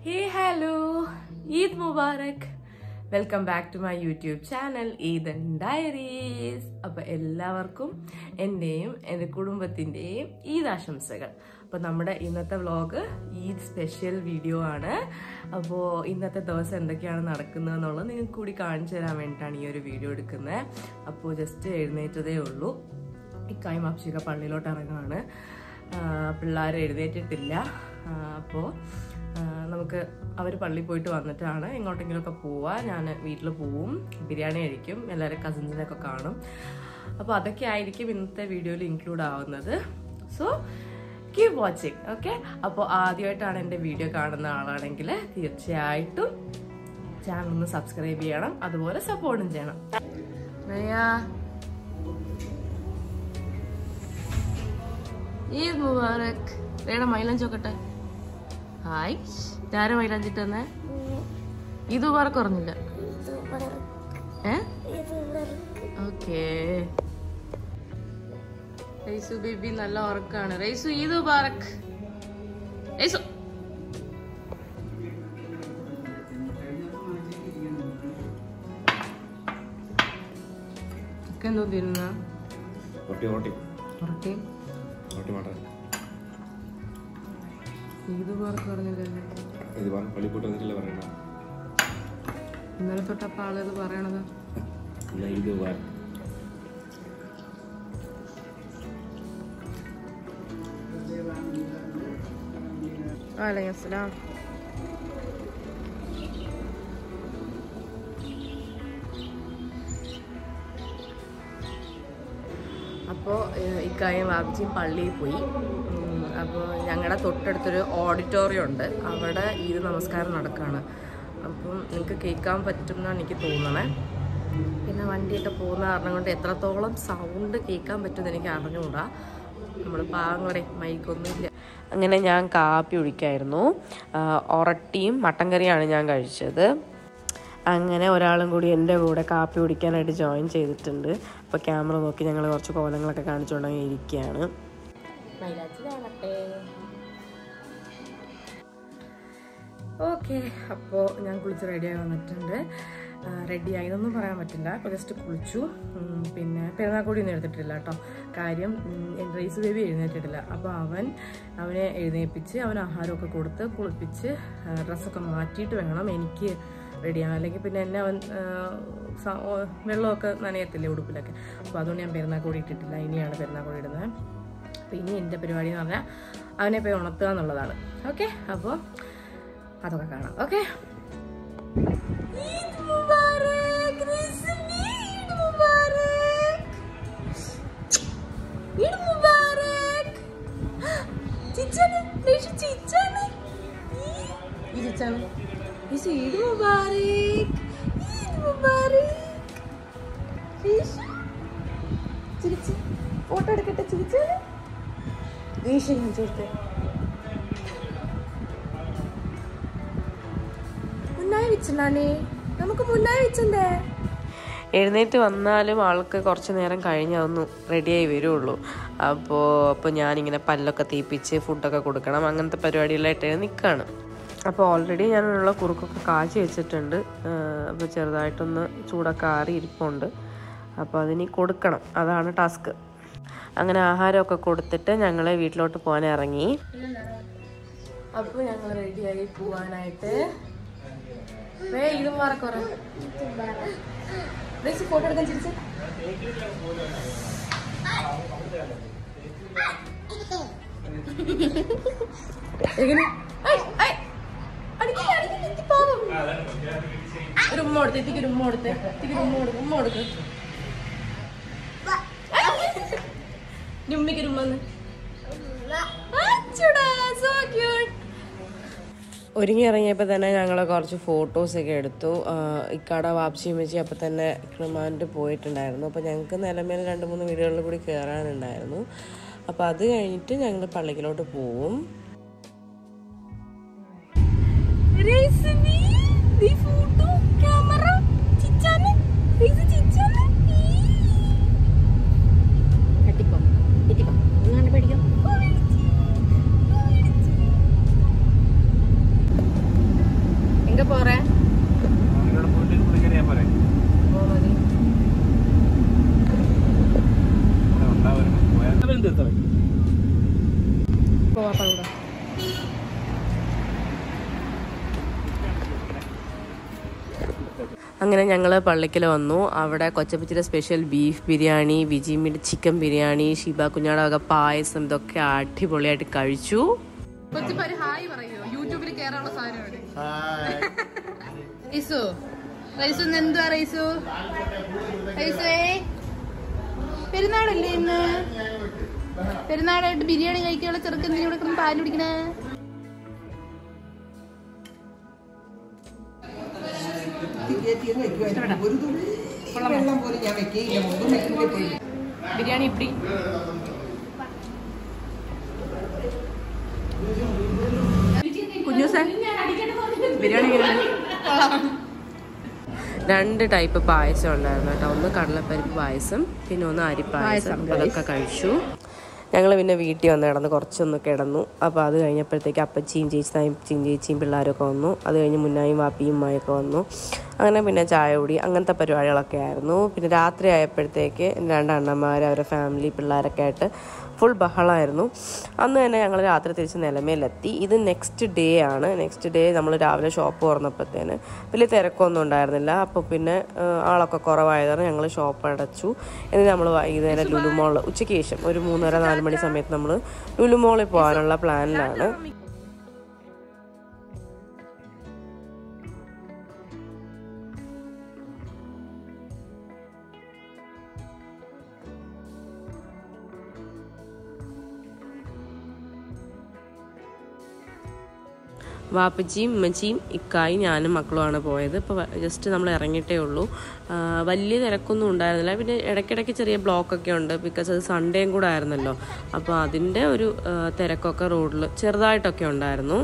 Hey hello Eid Mubarak welcome back to my YouTube channel Eid diaries അപ്പോൾ എല്ലാവർക്കും എൻ്റെയും എൻ്റെ കുടുംബത്തിൻ്റെയും ഈദ് ആശംസകൾ അപ്പോൾ നമ്മുടെ ഇന്നത്തെ വ്ലോഗ് ഈദ് സ്പെഷ്യൽ വീഡിയോ ആണ് അപ്പോൾ ഇന്നത്തെ ദിവസം എന്തൊക്കെയാണ് നടക്കുന്നത് എന്നുള്ളത് നിങ്ങൾക്ക് കൂടി കാണിച്ചു തരാൻ വേണ്ടിയിട്ടാണ് ഈ ഒരു വീഡിയോ എടുക്കുന്നത് അപ്പോൾ ജസ്റ്റ് എഴുന്നേറ്റതേ ഉള്ളൂ ഇക്കായും അപ്ഷിക പള്ളിയിലോട്ട് ഇറങ്ങുകയാണ് പിള്ളേർ എഴുന്നേറ്റിട്ടില്ല അപ്പോൾ നമുക്ക് അവർ പള്ളിയിൽ പോയിട്ട് വന്നിട്ടാണ് എങ്ങോട്ടെങ്കിലുമൊക്കെ പോവുക ഞാൻ വീട്ടിൽ പോവും ബിരിയാണി കഴിക്കും എല്ലാവരും കസിൻസിനൊക്കെ കാണും അപ്പോൾ അതൊക്കെ ആയിരിക്കും ഇന്നത്തെ വീഡിയോയിൽ ഇൻക്ലൂഡ് ആവുന്നത് സോ കീപ് വാച്ചിങ് ഓക്കെ അപ്പോൾ ആദ്യമായിട്ടാണ് എൻ്റെ വീഡിയോ കാണുന്ന ആളാണെങ്കിൽ തീർച്ചയായിട്ടും ചാനൽ ഒന്ന് സബ്സ്ക്രൈബ് ചെയ്യണം അതുപോലെ സപ്പോർട്ടും ചെയ്യണം നയാ ഈദ് മുബാറക് വേണം മൈലാഞ്ചി നോക്കട്ടെ ഹായ് ഇതാരെ മൈലാഞ്ചിട്ട് തന്നെ ഈദ് മുബാറക് പറഞ്ഞില്ല ഏ ഓക്കേ റൈസു ബേബി നല്ല ഉറക്കാണ് റൈസു ഈദ് മുബാറക് റൈസു ചിക്കൻ എന്തോ തിരുന്ന റൊട്ടി റൊട്ടി ഉറക്കി റൊട്ടി മാട്ടാൻ ഈദ് മുബാറക് പറഞ്ഞില്ലല്ലേ ഇത് പറഞ്ഞ പള്ളി പോയിട്ട് വന്നിട്ടില്ല പറയണ ഇന്നലെ തൊട്ടപ്പ ആളത് പറയണത് ഇല്ല ഇത് വാ- വലൈക്കും അസ്സലാം അപ്പോൾ ഇക്കായും വാപ്പിച്ചിയും പള്ളിയിൽ പോയി അപ്പോൾ ഞങ്ങളുടെ തൊട്ടടുത്തൊരു ഓഡിറ്റോറിയം ഉണ്ട് അവിടെ ഈദ് നമസ്കാരം നടക്കുകയാണ് അപ്പം നിങ്ങൾക്ക് കേൾക്കാൻ പറ്റും എന്നാണ് എനിക്ക് തോന്നണേ പിന്നെ വണ്ടിയൊക്കെ പോകുന്ന കാരണം കൊണ്ട് എത്രത്തോളം സൗണ്ട് കേൾക്കാൻ പറ്റുമെന്ന് എനിക്ക് അറിഞ്ഞുകൂടാ നമ്മൾ പാവങ്ങളുടെ മൈക്കൊന്നുമില്ല അങ്ങനെ ഞാൻ കാപ്പി കുടിക്കായിരുന്നു ഒറട്ടിയും മട്ടൻ കറിയാണ് ഞാൻ കഴിച്ചത് അങ്ങനെ ഒരാളും കൂടി എൻ്റെ കൂടെ കാപ്പി കുടിക്കാനായിട്ട് ജോയിൻ ചെയ്തിട്ടുണ്ട് അപ്പോൾ ക്യാമറ നോക്കി ഞങ്ങൾ കുറച്ച് കോലങ്ങളൊക്കെ കാണിച്ചുകൊണ്ടങ്ങ് ഇരിക്കുകയാണ് ഓക്കെ അപ്പോൾ ഞാൻ കുളിച്ച് റെഡിയായി വന്നിട്ടുണ്ട് റെഡിയായി എന്നൊന്നും പറയാൻ പറ്റില്ല അപ്പോൾ ജസ്റ്റ് കുളിച്ചു ഉം, പിന്നെ പെരുന്നാൾക്കൂടി ഒന്നും എടുത്തിട്ടില്ല കേട്ടോ കാര്യം ഉം, റൈസ് ബേബി എഴുന്നേറ്റിട്ടില്ല അപ്പോൾ അവൻ അവനെ എഴുന്നേൽപ്പിച്ച് അവൻ ആഹാരമൊക്കെ കൊടുത്ത് കുളിപ്പിച്ച് ആ, ഡ്രസ്സൊക്കെ മാറ്റിയിട്ട് വേണം എനിക്ക് റെഡിയാകാൻ അല്ലെങ്കിൽ പിന്നെ എന്നെ അവൻ ആ, സ- ഓ, വെള്ളമൊക്കെ നനയത്തില്ലേ ഉടുപ്പിലൊക്കെ അപ്പോൾ അതുകൊണ്ട് ഞാൻ പെരുന്നാൾക്കൂടി ഇട്ടിട്ടില്ല ഇനിയാണ് പെരുന്നാൾക്കൂടി ഇടുന്നത് അപ്പോൾ ഇനി എൻ്റെ പരിപാടി എന്ന് പറഞ്ഞാൽ അവനെ പോയി ഉണർത്തുക എന്നുള്ളതാണ് ഓക്കെ അപ്പോൾ അതൊക്കെ കാണാം ഓക്കെ ഫോട്ടോ എടുക്കട്ടെ ചിരിച്ചാണ് ഞാൻ ചോദിച്ചേ മുന്നായി വെച്ചിട്ടുണ്ടാണേ നമുക്ക് മുന്നായി വെച്ചണ്ടേ എഴുന്നേറ്റ് വന്നാലും ആൾക്ക് കുറച്ച് നേരം കഴിഞ്ഞ് അതൊന്ന് റെഡിയായി വരുള്ളൂ അപ്പോൾ അപ്പോൾ ഞാനിങ്ങനെ പല്ലൊക്കെ തീപ്പിച്ച് ഫുഡൊക്കെ കൊടുക്കണം അങ്ങനത്തെ പരിപാടികളായിട്ട് നിൽക്കുകയാണ് അപ്പോൾ ഓൾറെഡി ഞാനുള്ള കുറുക്കൊക്കെ കാച്ചി വെച്ചിട്ടുണ്ട് അപ്പോൾ ചെറുതായിട്ടൊന്ന് ചൂടൊക്കെ ആറി ഇരിപ്പുണ്ട് അപ്പോൾ അതിനി കൊടുക്കണം അതാണ് ടാസ്ക് അങ്ങനെ ആഹാരമൊക്കെ കൊടുത്തിട്ട് ഞങ്ങൾ വീട്ടിലോട്ട് പോകാൻ ഇറങ്ങി അപ്പോൾ ഞങ്ങൾ റെഡിയായി പോവാനായിട്ട് വേ ഇത് മാറക്കുറ ഫോട്ടോ എടുക്കാൻ ചിരിച്ച് എങ്ങനെ ഐ, ഐ, അടിക്കില്ല, അടിക്കില്ല, എനിക്ക് പാവം. ഒരു ഉമ്മ കൊടുത്ത് എത്തിക്ക് ഒരു ഉമ്മ കൊടുത്ത് എത്തിക്ക് ഒരു ഉമ്മ കൊടുക്ക് ഉമ്മ കൊടുക്ക് ഇനി ഉമ്മയ്ക്ക് ഒരു ഉമ്മ തന്ന്. അച്ചൂടാ, so cute. ഒരുങ്ങി ഇറങ്ങിയപ്പോൾ തന്നെ ഞങ്ങൾ കുറച്ച് ഫോട്ടോസൊക്കെ എടുത്തു ഇക്കാട വാപ്സിയും വെച്ച് അപ്പോൾ തന്നെ ക്രിമാൻഡ് പോയിട്ടുണ്ടായിരുന്നു അപ്പോൾ ഞങ്ങൾക്ക് നിലമേൽ രണ്ട് മൂന്ന് വീടുകളിൽ കൂടി കയറാനുണ്ടായിരുന്നു അപ്പോൾ അത് കഴിഞ്ഞിട്ട് ഞങ്ങൾ പള്ളിക്കിലോട്ട് പോവും പഠിക്കാം അങ്ങനെ ഞങ്ങൾ പള്ളിക്കൽ വന്നു അവിടെ കൊച്ചപ്പച്ചിയുടെ സ്പെഷ്യൽ ബീഫ് ബിരിയാണി വിജിമിയുടെ ചിക്കൻ ബിരിയാണി ഷിബ കുഞ്ഞാടെ വക പായസം ഇതൊക്കെ അടിപൊളിയായിട്ട് കഴിച്ചു കൊച്ചിപ്പാര് ഹായ് പറയോ യൂട്യൂബിൽ കേറാനുള്ള സാധനമാണ് റൈസു റൈസു ഇന്ന് എന്തുവാ റൈസു റൈസേ പെരുന്നാളല്ലേ ഇന്ന് പെരുന്നാളായിട്ട് ബിരിയാണി കഴിക്കാനുള്ള ചെറുക്കൻ ഇവിടെ കിടന്ന് പാല് കുടിക്കണേ ഒരു തുള്ളി വെള്ളം പോലും ഞാൻ വെക്കുകയില്ല മുമ്പ് വെക്കില്ല പോയി ബിരിയാണി ഇപ്പടി കുഞ്ഞൂസേ ബിരിയാണി എങ്ങനെയാണ് രണ്ട് ടൈപ്പ് പായസം ഉണ്ടായിരുന്നു കേട്ടോ ഒന്ന് കടലപ്പരിപ്പ് പായസം പിന്നെ ഒന്ന് അരിപ്പായസം അതൊക്കെ കഴിച്ചു ഞങ്ങൾ പിന്നെ വീട്ടിൽ വന്ന് കിടന്ന് കുറച്ചൊന്ന് കിടന്നു അപ്പോൾ അത് കഴിഞ്ഞപ്പോഴത്തേക്ക് അപ്പച്ചിയും ചേച്ചിയും ചേച്ചിയും പിള്ളേരൊക്കെ വന്നു അത് കഴിഞ്ഞ് മുന്നായും വാപ്പിയും ഉമ്മയൊക്കെ വന്നു അങ്ങനെ പിന്നെ ചായ കുടി അങ്ങനത്തെ പരിപാടികളൊക്കെ ആയിരുന്നു പിന്നെ രാത്രി ആയപ്പോഴത്തേക്ക് രണ്ട് അണ്ണന്മാർ അവരുടെ ഫാമിലി പിള്ളേരൊക്കെ ആയിട്ട് ഫുൾ ബഹളമായിരുന്നു അന്ന് തന്നെ ഞങ്ങൾ രാത്രി തിരിച്ച് നിലമേലെത്തി ഇത് നെക്സ്റ്റ് ഡേ ആണ് നെക്സ്റ്റ് ഡേ നമ്മൾ രാവിലെ ഷോപ്പ് തുറന്നപ്പോഴത്തേന് വലിയ തിരക്കൊന്നും ഉണ്ടായിരുന്നില്ല അപ്പോൾ പിന്നെ ആ, ആളൊക്കെ കുറവായതാണ് ഞങ്ങൾ ഷോപ്പ് അടച്ചു എന്നിട്ട് നമ്മൾ വൈകുന്നേരം ലുലുമോൾ ഉച്ചയ്ക്ക് ശേഷം ഒരു മൂന്നര നാല് മണി സമയത്ത് നമ്മൾ ലുലുമോളിൽ പോകാനുള്ള പ്ലാനിലാണ് വാപ്പച്ചിയും ഉമ്മച്ചിയും ഇക്കായും ഞാനും മക്കളുമാണ് പോയത് ഇപ്പോൾ ജസ്റ്റ് നമ്മൾ ഇറങ്ങിയിട്ടേ ഉള്ളൂ ആ, വലിയ തിരക്കൊന്നും ഉണ്ടായിരുന്നില്ല പിന്നെ ഇടയ്ക്കിടയ്ക്ക് ചെറിയ ബ്ലോക്കൊക്കെ ഉണ്ട് ബിക്കോസ് അത് സൺഡേയും കൂടെ ആയിരുന്നല്ലോ അപ്പോൾ അതിൻ്റെ ഒരു ആ, തിരക്കൊക്കെ റോഡിൽ ചെറുതായിട്ടൊക്കെ ഉണ്ടായിരുന്നു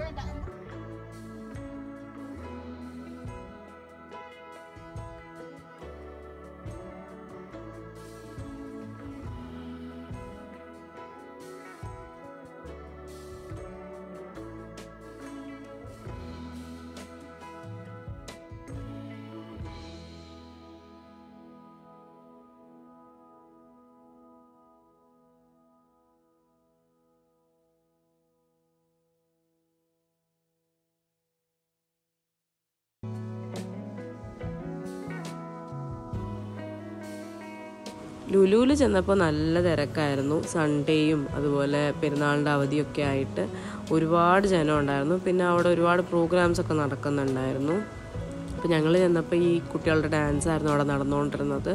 ലുലുവിൽ ചെന്നപ്പോൾ നല്ല തിരക്കായിരുന്നു സൺഡേയും അതുപോലെ പെരുന്നാളിൻ്റെ അവധിയൊക്കെ ആയിട്ട് ഒരുപാട് ജനം ഉണ്ടായിരുന്നു പിന്നെ അവിടെ ഒരുപാട് പ്രോഗ്രാംസ് ഒക്കെ നടക്കുന്നുണ്ടായിരുന്നു അപ്പോൾ ഞങ്ങൾ ചെന്നപ്പോൾ ഈ കുട്ടികളുടെ ഡാൻസ് ആയിരുന്നു അവിടെ നടന്നുകൊണ്ടിരുന്നത്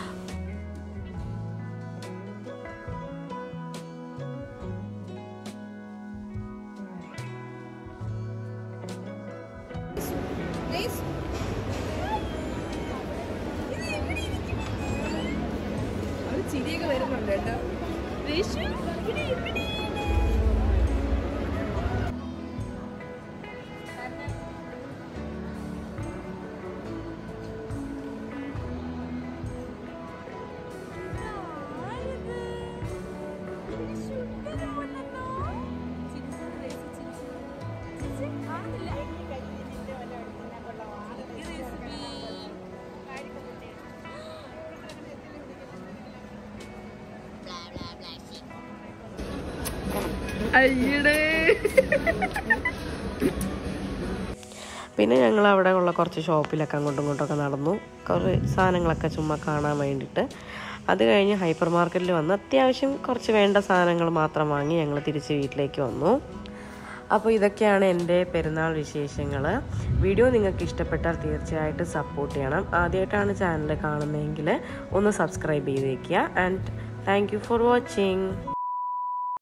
ചിരിയൊക്കെ വരുന്നുണ്ട് കേട്ടോ അയ്യടേ പിന്നെ ഞങ്ങൾ അവിടെ ഉള്ള കുറച്ച് ഷോപ്പിലൊക്കെ അങ്ങോട്ടും ഇങ്ങോട്ടൊക്കെ നടന്നു കുറേ സാധനങ്ങളൊക്കെ ചുമ്മാ കാണാൻ വേണ്ടിയിട്ട് അത് കഴിഞ്ഞ് ഹൈപ്പർ മാർക്കറ്റിൽ വന്ന് അത്യാവശ്യം കുറച്ച് വേണ്ട സാധനങ്ങൾ മാത്രം വാങ്ങി ഞങ്ങൾ തിരിച്ച് വീട്ടിലേക്ക് വന്നു അപ്പോൾ ഇതൊക്കെയാണ് എൻ്റെ പെരുന്നാൾ വിശേഷങ്ങൾ വീഡിയോ നിങ്ങൾക്ക് ഇഷ്ടപ്പെട്ടാൽ തീർച്ചയായിട്ടും സപ്പോർട്ട് ചെയ്യണം ആദ്യമായിട്ടാണ് ചാനൽ കാണുന്നതെങ്കിൽ ഒന്ന് സബ്സ്ക്രൈബ് ചെയ്തേക്കുക and thank you for watching